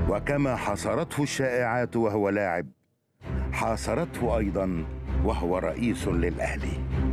وكما حاصرته الشائعات وهو لاعب حاصرته ايضا وهو رئيس للاهلي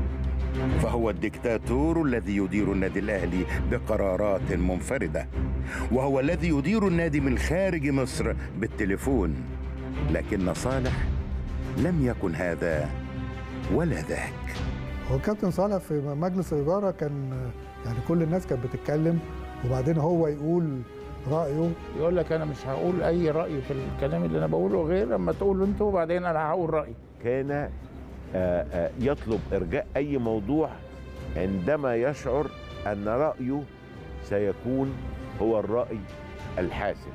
فهو الدكتاتور الذي يدير النادي الاهلي بقرارات منفرده وهو الذي يدير النادي من خارج مصر بالتليفون لكن صالح لم يكن هذا ولا ذاك هو كابتن صالح في مجلس الاداره كان يعني كل الناس كانت بتتكلم وبعدين هو يقول رايه يقول لك انا مش هقول اي راي في الكلام اللي انا بقوله غير لما تقولوا انتوا وبعدين انا هقول رايي كان آه، آه، يطلب ارجاء اي موضوع عندما يشعر ان رايه سيكون هو الراي الحاسم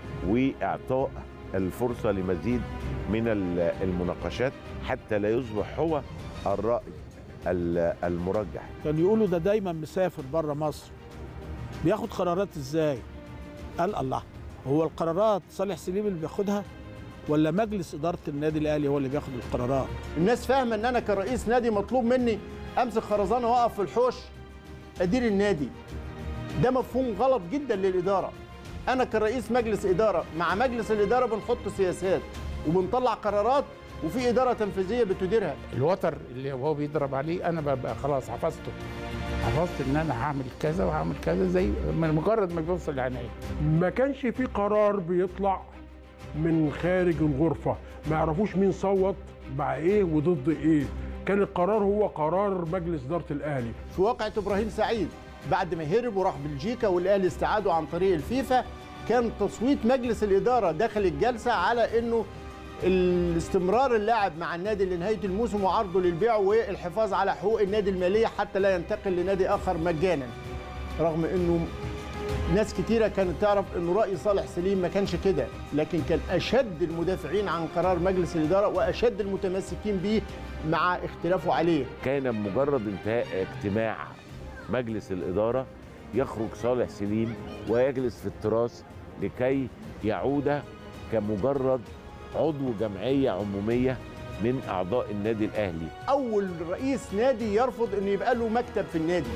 واعطاء الفرصه لمزيد من ال- المناقشات حتى لا يصبح هو الراي ال- المرجح كان يقولوا ده دايما مسافر بره مصر بياخد قرارات ازاي قال الله هو القرارات صالح سليم اللي بياخدها ولا مجلس اداره النادي الاهلي هو اللي بياخد القرارات الناس فاهمه ان انا كرئيس نادي مطلوب مني امسك خرزانه واقف في الحوش ادير النادي ده مفهوم غلط جدا للاداره انا كرئيس مجلس اداره مع مجلس الاداره بنحط سياسات وبنطلع قرارات وفي اداره تنفيذيه بتديرها الوتر اللي هو بيضرب عليه انا ببقى خلاص حفظته حفظت ان انا هعمل كذا وهعمل كذا زي من مجرد ما بيوصل لعينيا ما كانش في قرار بيطلع من خارج الغرفة ما يعرفوش مين صوت مع ايه وضد ايه كان القرار هو قرار مجلس إدارة الأهلي في واقعة إبراهيم سعيد بعد ما هرب وراح بلجيكا والأهلي استعاده عن طريق الفيفا كان تصويت مجلس الإدارة داخل الجلسة على إنه الاستمرار اللاعب مع النادي لنهاية الموسم وعرضه للبيع والحفاظ على حقوق النادي المالية حتى لا ينتقل لنادي آخر مجانا رغم إنه ناس كتيرة كانت تعرف إنه رأي صالح سليم ما كانش كده لكن كان أشد المدافعين عن قرار مجلس الإدارة وأشد المتمسكين به مع اختلافه عليه كان بمجرد انتهاء اجتماع مجلس الإدارة يخرج صالح سليم ويجلس في التراس لكي يعود كمجرد عضو جمعية عمومية من أعضاء النادي الأهلي اول رئيس نادي يرفض ان يبقى له مكتب في النادي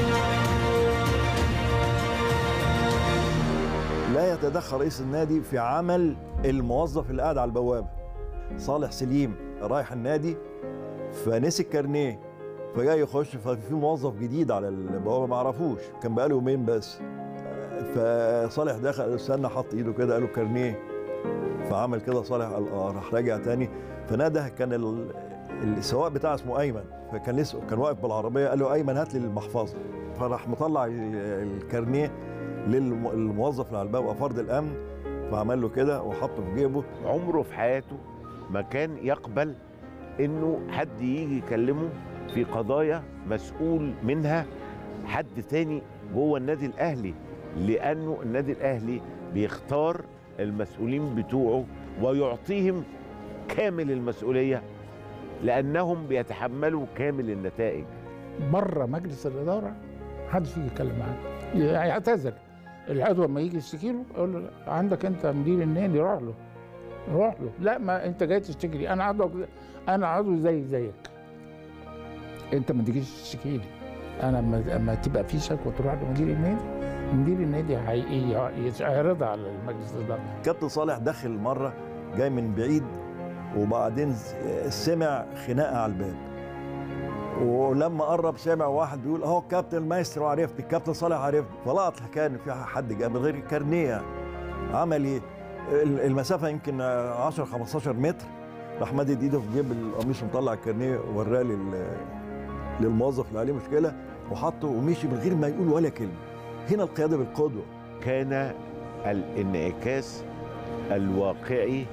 لا يتدخل رئيس النادي في عمل الموظف اللي قاعد على البوابه صالح سليم رايح النادي فنسي الكارنيه فجاي يخش ففي موظف جديد على البوابه ما عرفوش كان بقاله يومين بس فصالح دخل قال له استنى حط ايده كده قال له كارنيه فعمل كده صالح قال اه راح راجع تاني فنادى كان ال- السواق بتاعه اسمه ايمن فكان لسه كان واقف بالعربيه قال له ايمن هات لي المحفظه فراح مطلع الكارنيه للموظف اللي على الباب فرد الامن فعمل له كده وحطه في جيبه عمره في حياته ما كان يقبل انه حد يجي يكلمه في قضايا مسؤول منها حد تاني جوه النادي الاهلي لانه النادي الاهلي بيختار المسؤولين بتوعه ويعطيهم كامل المسؤوليه لانهم بيتحملوا كامل النتائج بره مجلس الاداره محدش يجي يتكلم معاه يعتذر العضو لما يجي يشتكي له يقول له عندك انت مدير النادي روح له روح له لا ما انت جاي تشتكي لي انا عضو انا عضو زي زيك انت ما تجيش تشتكي لي انا لما اما تبقى في شكوى تروح لمدير النادي مدير النادي هي- هيعرضها على مجلس الاداره كابتن صالح دخل مره جاي من بعيد وبعدين سمع خناقه على الباب ولما قرب سمع واحد بيقول اهو الكابتن المايسترو عرفني الكابتن صالح عرفني فلقط الحكايه ان في حد جاي من غير كارنيه يعني. عمل ايه؟ ال- المسافه يمكن 10 15 متر راح مدد ايده في جيب القميص ومطلع الكارنيه ووراه لل- للموظف اللي عليه مشكله وحطه ومشي من غير ما يقول ولا كلمه هنا القياده بالقدوه كان الانعكاس الواقعي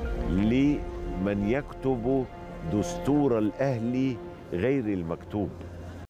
لمن يكتب دستور الاهلي غير المكتوب